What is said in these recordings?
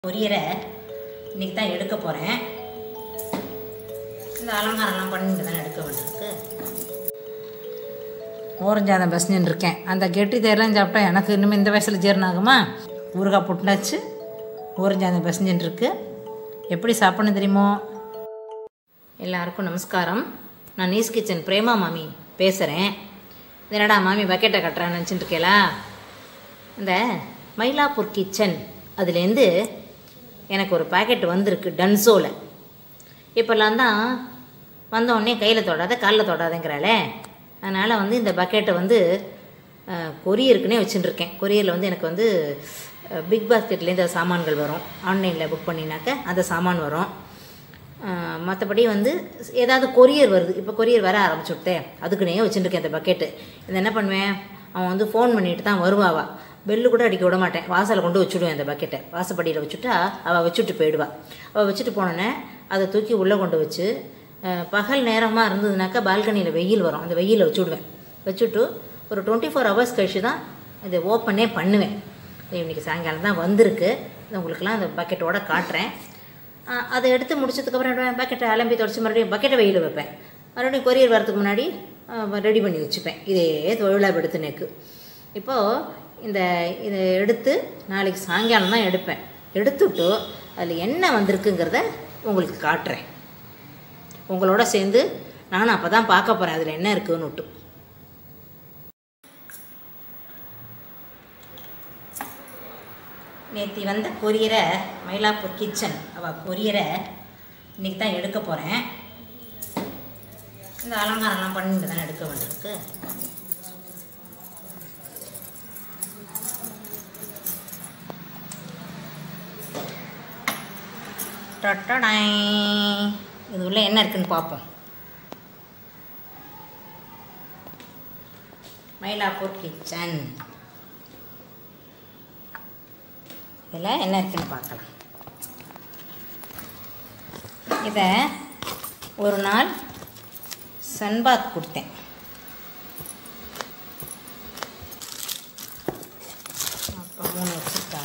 கொரியரை இன்னைக்கு தான் எடுக்க போகிறேன் இந்த அலங்காரம்லாம் பண்ணிட்டு தான் எடுக்க வேண்டியிருக்கு ஓரஞ்சாதம் பசஞ்சுன்னு இருக்கேன் அந்த கெட்டி தேரெலாம் சாப்பிட்டா எனக்கு இன்னும் இந்த வயசில் ஜீரணம் ஆகுமா ஊறுகாய் புட்டுனாச்சு ஓரஞ்சாதம் பசஞ்சுன்னு இருக்கு எப்படி சாப்பிடணும் தெரியுமோ எல்லாருக்கும் நமஸ்காரம் நான் நீஸ் கிச்சன் பிரேமா மாமி பேசுகிறேன் என்னடா மாமி பக்கெட்டை கட்டுறான்னு நினச்சிட்டு இருக்கேளா இந்த மயிலாப்பூர் கிச்சன் அதுலேருந்து எனக்கு ஒரு பாக்கெட் வந்திருக்கு டன்சோவில் இப்போல்லாம் தான் வந்த உடனே கையில் தொடாத காலில் தொடாதங்கிறாளே அதனால் வந்து இந்த பக்கெட்டை வந்து அஹ், கொரியருக்குனே வச்சுட்டுருக்கேன் கொரியரில் வந்து எனக்கு வந்து அஹ், பிக் பாஸ்கெட்லேருந்து சாமான்கள் வரும் ஆன்லைனில் புக் பண்ணினாக்க அந்த சாமான் வரும் அஹ், மற்றபடி வந்து ஏதாவது கொரியர் வருது இப்போ கொரியர் வர ஆரம்பிச்சுட்டே அதுக்குன்னே வச்சுட்டுருக்கேன் அந்த பக்கெட்டு இதை என்ன பண்ணுவேன் அவன் வந்து ஃபோன் பண்ணிட்டு தான் வருவாவா பெல்லு கூட அடிக்க விட மாட்டேன் வாசலில் கொண்டு வச்சுடுவேன் அந்த பக்கெட்டை வாசப்படியில் வச்சுட்டா அவள் வச்சுட்டு போயிடுவா அவள் வச்சுட்டு போனோன்னே அதை தூக்கி உள்ளே கொண்டு வச்சு அஹ், பகல் நேரமாக இருந்ததுனாக்கா பால்கனியில் வெயில் வரும் அந்த வெயிலில் வச்சுடுவேன் வச்சுட்டு ஒரு டுவெண்ட்டி ஃபோர் ஹவர்ஸ் கழிச்சு தான் இதை ஓப்பனே பண்ணுவேன் இது இன்னைக்கு சாயங்காலம் தான் வந்திருக்கு இது உங்களுக்கெல்லாம் அந்த பக்கெட்டோட காட்டுறேன் அஹ், அதை எடுத்து முடிச்சதுக்கப்புறம் என்ன பக்கெட்டை அலம்பி தொடச்சி மறுபடியும் பக்கெட்டை வெயில் வைப்பேன் மறுபடியும் கொரியர் வரதுக்கு முன்னாடி ரெடி பண்ணி வச்சுப்பேன் இதே தொழிலாக எடுத்து நெக்கு இப்போது இந்த இதை எடுத்து நாளைக்கு சாயங்காலம் தான் எடுப்பேன் எடுத்துட்டு அதில் என்ன வந்திருக்குங்கிறத உங்களுக்கு காட்டுறேன் உங்களோட சேர்ந்து நானும் அப்போ தான் பார்க்க போகிறேன் அதில் என்ன இருக்குன்னுட்டு நேற்று வந்த கொரியரை மயிலாப்பூர் கிச்சன் அவள் கொரியரை இன்றைக்கி தான் எடுக்க போகிறேன் இந்த அலங்காரம்லாம் பண்ணிட்டு தான் எடுக்க வேண்டியிருக்கு டட்டடாய். இது உள்ள என்ன இருக்குன்னு பார்ப்போம் மயிலாப்பூர் கிச்சன் இதில் என்ன இருக்குன்னு பார்க்கலாம் இதை ஒரு நாள் சன்பாத் கொடுத்தேன் அப்போ மூணு வச்சுருக்கா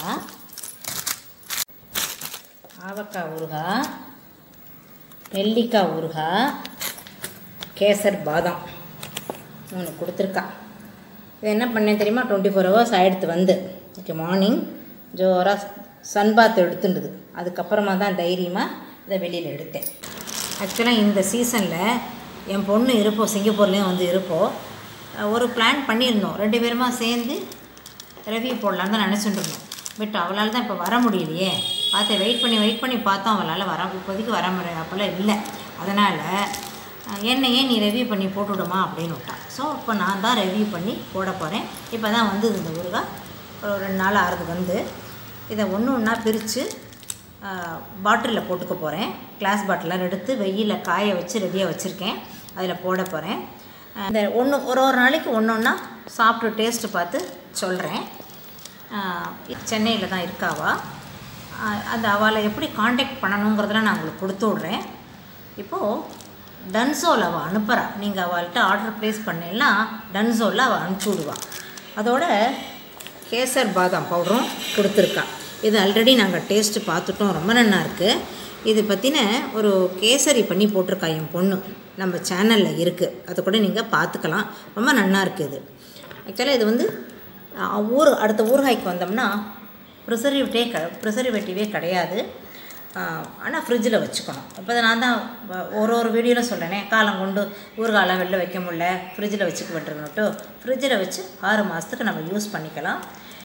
ஆவக்காய் ஊறுகாய் நெல்லிக்காய் ஊறுகாய் கேசர் பாதாம் மூணு கொடுத்துருக்கா இது என்ன பண்ணேன் தெரியுமா டுவெண்ட்டி ஃபோர் ஹவர்ஸ் ஆகிடுத்து வந்து ஓகே மார்னிங் ஜோராக சன்பாத் எடுத்துட்டுது அதுக்கப்புறமா தான் தைரியமாக இதை வெளியில் எடுத்தேன் ஆக்சுவலாக இந்த சீசனில் என் பொண்ணு இருப்போம் சிங்கப்பூர்லேயும் வந்து இருப்போம் அஹ் ஒரு பிளான் பண்ணியிருந்தோம் ரெண்டு பேருமா சேர்ந்து ரிவ்யூ போடலான்னு தான் நினச்சிட்டு இருந்தோம் பட் அவளால் தான் இப்போ வர முடியலையே பார்த்து வெயிட் பண்ணி வெயிட் பண்ணி பார்த்தோம் அவளால் வர இப்போதைக்கு வர முடியாது அப்போல்லாம் இல்லை அதனால் என்னையே நீ ரெவ்யூ பண்ணி போட்டுவிடுமா அப்படின்னு விட்டான் ஸோ இப்போ நான் தான் ரெவ்யூ பண்ணி போட போகிறேன் இப்போ தான் வந்தது இந்த ஊறுகாய் ஒரு ரெண்டு நாள் ஆறுது வந்து இதை ஒன்று ஒன்றா பிரித்து பாட்டிலில் போட்டுக்க போகிறேன் கிளாஸ் பாட்டிலர் எடுத்து வெயிலில் காய வச்சு ரெடியாக வச்சுருக்கேன் அதில் போட போகிறேன் இந்த ஒன்று ஒரு ஒரு நாளைக்கு ஒன்று ஒன்றா சாப்பிட்டு டேஸ்ட்டு பார்த்து சொல்கிறேன் சென்னையில் தான் இருக்காவா ஆஹ் அந்த அவளை எப்படி காண்டாக்ட் பண்ணணுங்கிறதெல்லாம் நான் உங்களுக்கு கொடுத்து விட்றேன் இப்போது டன்சோல் அவள் அனுப்புகிறா நீங்கள் அவள்கிட்ட ஆர்டர் ப்ளேஸ் பண்ணேன்னா டன்சோலில் அவள் அனுப்பிச்சி விடுவா அதோட கேசர் பாதாம் பவுடரும் கொடுத்துருக்கா இது ஆல்ரெடி நாங்கள் டேஸ்ட்டு பார்த்துட்டோம் ரொம்ப நல்லா இருக்குது இது பற்றின ஒரு கேசரி பண்ணி போட்டிருக்கா என் பொண்ணு நம்ம சேனலில் இருக்குது அதை கூட நீங்கள் பார்த்துக்கலாம் ரொம்ப நல்லா இருக்குது இது ஆக்சுவலாக இது வந்து அஹ், ஊர் அடுத்த ஊறுகாய்க்கு வந்தோம்னா ப்ரிசர்வேட்டிவே க ப்ரிசர்வேட்டிவே கிடையாது ஆனால் ஃப்ரிட்ஜில் வச்சுக்கணும் இப்போ நான் தான் வ- ஒரு ஒரு வீடியோவில் சொல்கிறேனே காலம் கொண்டு ஊறுகாலாம் வெளில வைக்க முடியல ஃப்ரிட்ஜில் வச்சுக்க விட்டுருக்கணுட்டு ஃப்ரிட்ஜில் வச்சு ஆறு மாதத்துக்கு நம்ம யூஸ் பண்ணிக்கலாம்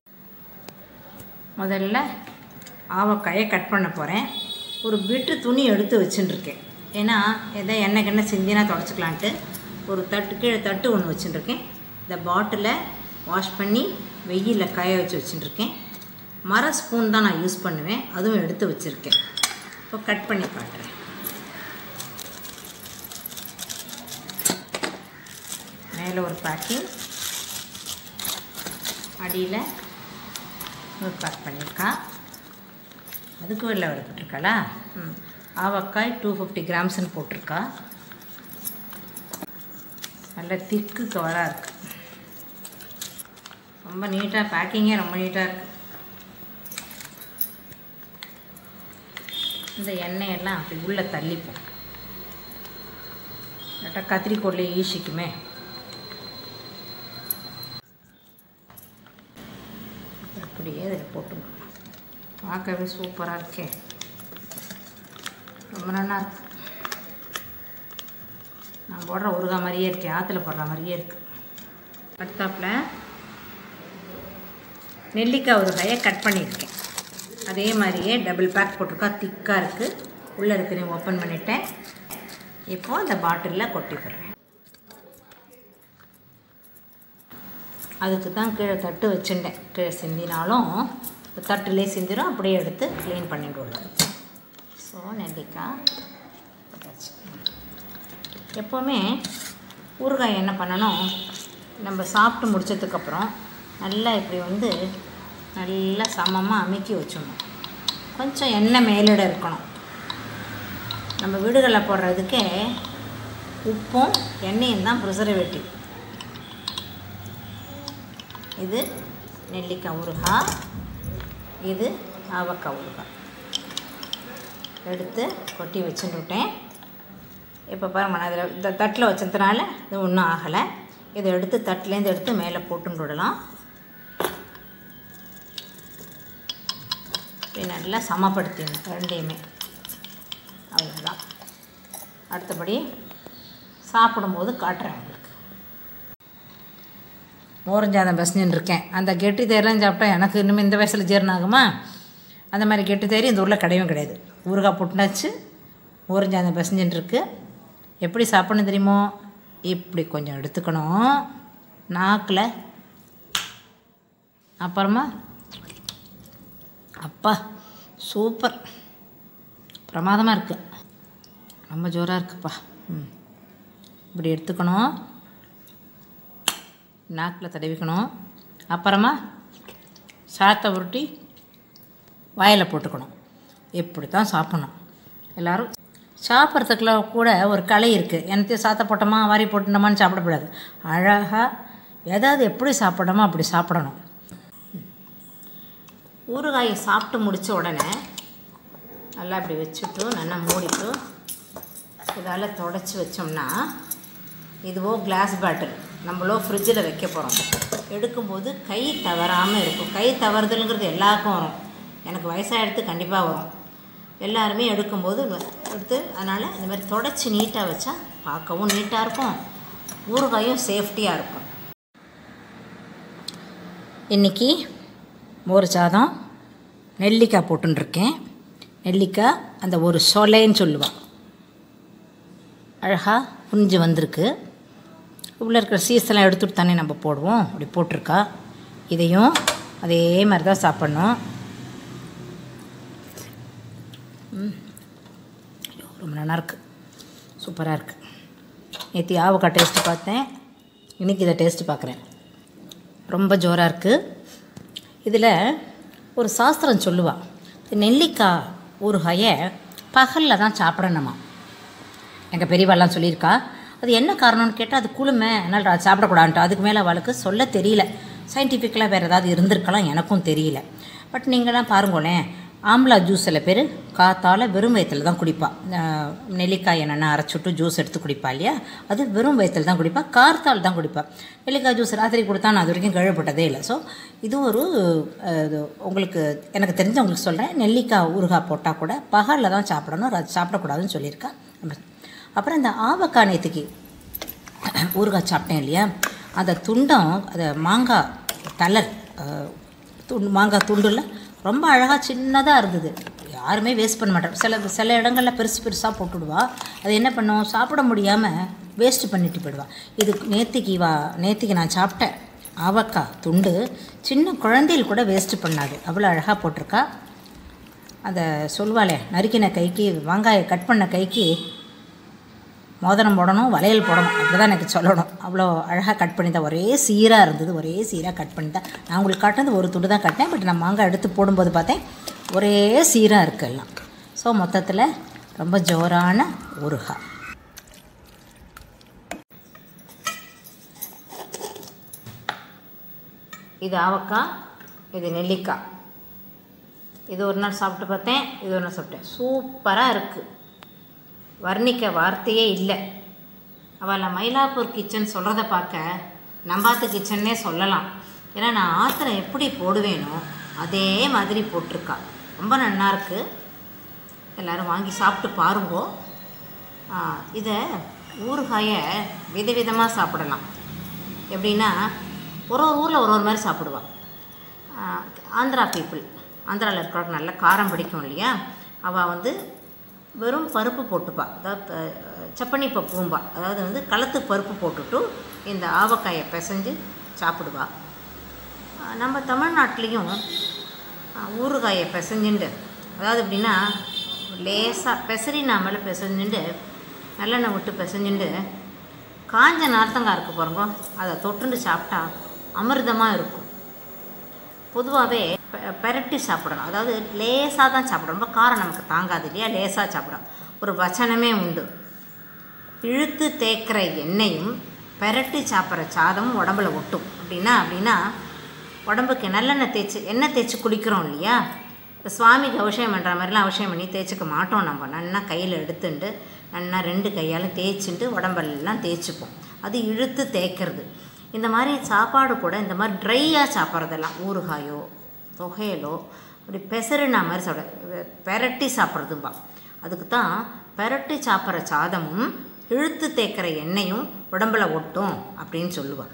முதல்ல ஆவக்காயை கட் பண்ண போகிறேன் ஒரு பிட்டு துணி எடுத்து வச்சுட்டுருக்கேன் ஏன்னா எதை எண்ணெய் கெண்ணெய் சிந்தினா தொடச்சிக்கலான்ட்டு ஒரு தட்டு கீழே தட்டு ஒன்று வச்சுட்டுருக்கேன் இந்த பாட்டிலை வாஷ் பண்ணி வெயிலில் காய வச்சு வச்சுட்டுருக்கேன் மர ஸ்பூன் தான் நான் யூஸ் பண்ணுவேன் அதுவும் எடுத்து வச்சுருக்கேன் இப்போ கட் பண்ணி காட்டுறேன் மேலே ஒரு பேக்கிங் அடியில் ஒரு பேக் பண்ணியிருக்கா அதுக்கு வெளில விடப்பட்டிருக்காளா ம் ஆவக்காய் டூ ஃபிஃப்டி கிராம்ஸ்னு போட்டிருக்கா நல்ல திக்கு கவராக இருக்குது ரொம்ப நீட்டாக பேக்கிங்கே ரொம்ப நீட்டாக இருக்குது இந்த எண்ணெயெல்லாம் அப்படி உள்ளே தள்ளிப்போம் இல்லாட்டா கத்திரிக்கோல்லே ஈசிக்குமே அப்படியே இதில் போட்டுங்க பார்க்கவே சூப்பராக இருக்கே ரொம்ப நல்லா இருக்கு நான் போடுற ஊறுகாய் மாதிரியே இருக்கேன் ஆற்றுல போடுற மாதிரியே இருக்கு அடுத்தாப்பில் நெல்லிக்காய் ஊறுகாயை கட் பண்ணியிருக்கேன் அதே மாதிரியே டபுள் பேக் போட்டிருக்கா திக்காக இருக்குது உள்ளே இருக்கிறேன் ஓப்பன் பண்ணிட்டேன் இப்போது அந்த பாட்டிலில் கொட்டி போடுறேன் அதுக்கு தான் கீழே தட்டு வச்சுட்டேன் கீழே சிந்தினாலும் தட்டுலேயே சிந்திரும் அப்படியே எடுத்து க்ளீன் பண்ணிட்டு உள்ளது ஸோ நெல்லிக்காய் போட்டாச்சு எப்போவுமே ஊறுகாய் என்ன பண்ணணும் நம்ம சாப்பிட்டு முடிச்சதுக்கப்புறம் நல்லா இப்படி வந்து நல்லா சமமாக அமுக்கி வச்சிடணும் கொஞ்சம் எண்ணெய் மேலிட இருக்கணும் நம்ம வீடுகளில் போடுறதுக்கே உப்பும் எண்ணெயும் தான் ப்ரிசர்வேட்டிவ் இது நெல்லிக்காய் ஊறுகாய் இது ஆவக்காய் ஊறுகாய் எடுத்து கொட்டி வச்சுட்டு விட்டேன் இப்போ பாருங்க நான் அதில் இந்த தட்டில் வச்சதுனால இது ஒன்றும் ஆகலை இதை எடுத்து தட்டிலேருந்து எடுத்து மேலே போட்டுன்னு விடலாம் இப்படி நல்லா சமப்படுத்திடணும் ரெண்டையுமே அவ்வளோதான் அடுத்தபடி சாப்பிடும்போது காட்டுறேன் உங்களுக்கு மோரஞ்சாதம் பசஞ்சுன்னு இருக்கேன் அந்த கெட்டி தேரெலாம் சாப்பிட்டா எனக்கு இன்னும் இந்த வயசில் ஜீரணம் ஆகுமா அந்த மாதிரி கெட்டி தேரி இந்த ஊரில் கிடையவும் கிடையாது ஊறுகாய் புட்டுனாச்சு மோரஞ்சாதம் பசஞ்சுன்னு இருக்கு எப்படி சாப்பிடணும் தெரியுமோ இப்படி கொஞ்சம் எடுத்துக்கணும் நாக்கில் அப்புறமா அப்பா சூப்பர் பிரமாதமாக இருக்குது ரொம்ப ஜோராக இருக்குப்பா ம் இப்படி எடுத்துக்கணும் நாக்கில் தடவிக்கணும் அப்புறமா சாத்தை உருட்டி வாயில் போட்டுக்கணும் இப்படி தான் சாப்பிட்ணும் எல்லோரும் சாப்பிட்றதுக்குள்ள கூட ஒரு கலை இருக்குது எனக்கு சாத்தை போட்டோமா வாரி போட்டுட்டோமான்னு சாப்பிடக்கூடாது அழகாக ஏதாவது எப்படி சாப்பிடணுமோ அப்படி சாப்பிடணும் ஊறுகாயை சாப்பிட்டு முடித்த உடனே நல்லா இப்படி வச்சுட்டு நல்லா மூடிட்டு இதால் தொடச்சி வச்சோம்னா இதுவோ கிளாஸ் பாட்டில் நம்மளோ ஃப்ரிட்ஜில் வைக்க போகிறோம் எடுக்கும்போது கை தவறாமல் இருக்கும் கை தவறுதலுங்கிறது எல்லாருக்கும் வரும் எனக்கு வயசாகிடுத்து கண்டிப்பாக வரும் எல்லாருமே எடுக்கும்போது எடுத்து அதனால் இந்த மாதிரி தொடச்சி நீட்டாக வச்சா பார்க்கவும் நீட்டாக இருக்கும் ஊறுகாயும் சேஃப்டியாக இருக்கும் இன்றைக்கி மோர் சாதம் நெல்லிக்காய் போட்டுருக்கேன் நெல்லிக்காய் அந்த ஒரு சொலைன்னு சொல்லுவாள் அழகாக புரிஞ்சு வந்திருக்கு உள்ளே இருக்கிற சீஸெல்லாம் எடுத்துட்டு தானே நம்ம போடுவோம் அப்படி போட்டிருக்கா இதையும் அதே மாதிரி தான் சாப்பிட்ணும் ம் ஐயோ, ரொம்ப நல்லா இருக்கு சூப்பராக இருக்குது நேற்று ஆவக்காய் டேஸ்ட்டு பார்த்தேன் இன்றைக்கி இதை டேஸ்ட்டு பார்க்குறேன் ரொம்ப ஜோராக இருக்குது இதில் ஒரு சாஸ்திரம் சொல்லுவா நெல்லிக்காய் ஊறுகாயை பகலில் தான் சாப்பிடணுமா எங்கள் பெரியவாள்லாம் சொல்லியிருக்கா அது என்ன காரணம்னு கேட்டால் அது குளுமை அதனால் அது சாப்பிடக்கூடாதுன்ட்டு அதுக்கு மேலே அவளுக்கு சொல்ல தெரியல சயின்டிஃபிக்கலாக வேறு ஏதாவது இருந்திருக்கலாம் எனக்கும் தெரியல பட் நீங்களாம் பாருங்களேன் ஆம்லா ஜூஸ் சில பேர் காத்தால் வெறும் வயிற்றில் தான் குடிப்பா அஹ் நெல்லிக்காய் என்னென்ன அரைச்சிட்டு ஜூஸ் எடுத்து குடிப்பா இல்லையா அது வெறும் வயிற்றில் தான் குடிப்பா கார்த்தால் தான் குடிப்பா நெல்லிக்காய் ஜூஸ் ராத்திரி கொடுத்தா நான் அது வரைக்கும் கேள்விப்பட்டதே இல்லை ஸோ இது ஒரு அஹ், இது உங்களுக்கு எனக்கு தெரிஞ்சவங்களுக்கு சொல்கிறேன் நெல்லிக்காய் ஊறுகாய் போட்டால் கூட பகலில் தான் சாப்பிடணும் அது சாப்பிடக்கூடாதுன்னு சொல்லியிருக்கா அப்புறம் இந்த ஆவக்காய் நேற்றுக்கு ஊறுகாய் சாப்பிட்டேன் இல்லையா அந்த துண்டம் அந்த மாங்காய் கலர் துண்டு மாங்காய் துண்டில் ரொம்ப அழகாக சின்னதாக இருந்தது யாருமே வேஸ்ட் பண்ண மாட்டோம் சில சில இடங்களில் பெருசு பெருசாக போட்டுடுவா அது என்ன பண்ணும் சாப்பிட முடியாமல் வேஸ்ட் பண்ணிட்டு போயிடுவா இது நேத்திக்கு வா நேத்திக்கு நான் சாப்பிட்டேன் ஆவக்காய் துண்டு சின்ன குழந்தைகள் கூட வேஸ்ட் பண்ணாது அவ்வளோ அழகாக போட்டிருக்கா அந்த சொல்வாளே நறுக்கின கைக்கு வெங்காயம் கட் பண்ண கைக்கு மோதிரம் போடணும் வளையல் போடணும் அப்படி தான் எனக்கு சொல்லணும் அவ்வளோ அழகாக கட் பண்ணி தான் ஒரே சீராக இருந்தது ஒரே சீராக கட் பண்ணி தான் நான் உங்களுக்கு காட்டினது ஒரு துண்டு தான் கட்டினேன் பட் நான் மாங்காய் எடுத்து போடும்போது பார்த்தேன் ஒரே சீராக இருக்கு எல்லாம் ஸோ மொத்தத்தில் ரொம்ப ஜோரான ஊறுகாய் இது ஆவக்காய் இது நெல்லிக்காய் இது ஒரு நாள் சாப்பிட்டு பார்த்தேன் இது ஒரு நாள் சாப்பிட்டேன் சூப்பராக இருக்குது வர்ணிக்க வார்த்தையே இல்லை அவளை மயிலாப்பூர் கிச்சன் சொல்கிறத பார்க்க நம்பாத்து கிச்சன்னே சொல்லலாம் ஏன்னா நான் ஆற்றுல எப்படி போடுவேனோ அதே மாதிரி போட்டிருக்கா ரொம்ப நல்லா இருக்கு எல்லோரும் வாங்கி சாப்பிட்டு பாருங்கோ ஆ, இதை ஊறுகாயை விதவிதமாக சாப்பிடலாம் எப்படின்னா ஒரு ஒரு ஊரில் ஒரு ஒரு மாதிரி சாப்பிடுவாள் ஆந்திரா பீப்புள் ஆந்திராவில் இருக்கிறவங்க நல்ல காரம் பிடிக்கும் இல்லையா அவள் வந்து வெறும் பருப்பு போட்டுப்பா அதாவது ப- சப்பனி பப்பும்பா அதாவது வந்து களத்து பருப்பு போட்டுட்டு இந்த ஆவக்காயை பிசைஞ்சு சாப்பிடுவா ஆஹ் நம்ம தமிழ்நாட்டிலையும் ஆஹ் ஊறுகாயை பிசைஞ்சுண்டு அதாவது எப்படின்னா லேசாக பெசரி நாமல பிசைஞ்சுண்டு நல்லெண்ணெய் விட்டு பிசைஞ்சுண்டு காஞ்ச நார்த்தங்காய் இருக்கு பாருங்க அதை தொட்டுண்டு சாப்பிட்டா அமிர்தமாக இருக்கும் பொதுவாகவே பெரட்டி சாப்பிடணும் அதாவது லேசாக தான் சாப்பிடணும் ரொம்ப காரம் நமக்கு தாங்காது இல்லையா லேசாக சாப்பிடணும் ஒரு வச்சனமே உண்டு இழுத்து தேய்க்கிற எண்ணெயும் பெரட்டி சாப்பிட்ற சாதமும் உடம்புல ஒட்டும் அப்படின்னா அப்படின்னா உடம்புக்கு நல்லெண்ணெய் தேய்ச்சி எண்ணெய் தேய்ச்சி குளிக்கிறோம் இல்லையா இப்போ சுவாமிக்கு அவசியம் பண்ணுற மாதிரிலாம் அவசியம் பண்ணி தேய்ச்சிக்க மாட்டோம் நம்ம நன்னா கையில் எடுத்துட்டு நன்னா ரெண்டு கையாலும் தேய்ச்சிட்டு உடம்பெல்லாம் தேய்ச்சிப்போம் அது இழுத்து தேய்க்கிறது இந்த மாதிரி சாப்பாடு கூட இந்த மாதிரி ட்ரையாக சாப்பிட்றதெல்லாம் ஊறுகாயோ தொகையலோ அப்படி பெசறினா மாதிரி சாப்பிட பெரட்டி சாப்பிட்றதும்பா அதுக்கு தான் பெரட்டி சாப்பிட்ற சாதமும் இழுத்து தேய்க்கிற எண்ணெயும் உடம்புல ஒட்டும் அப்படின்னு சொல்லுவாள்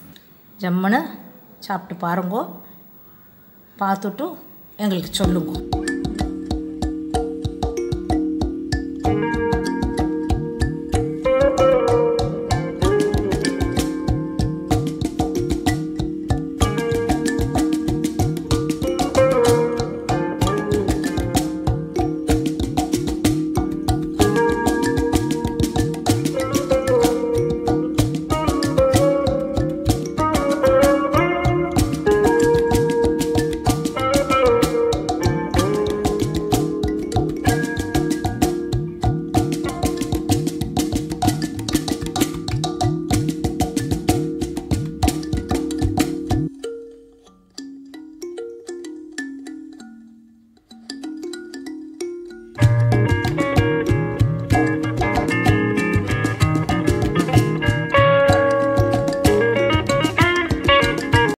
ஜம்முன்னு சாப்பிட்டு பாருங்கோ பார்த்துட்டு எங்களுக்கு சொல்லுங்க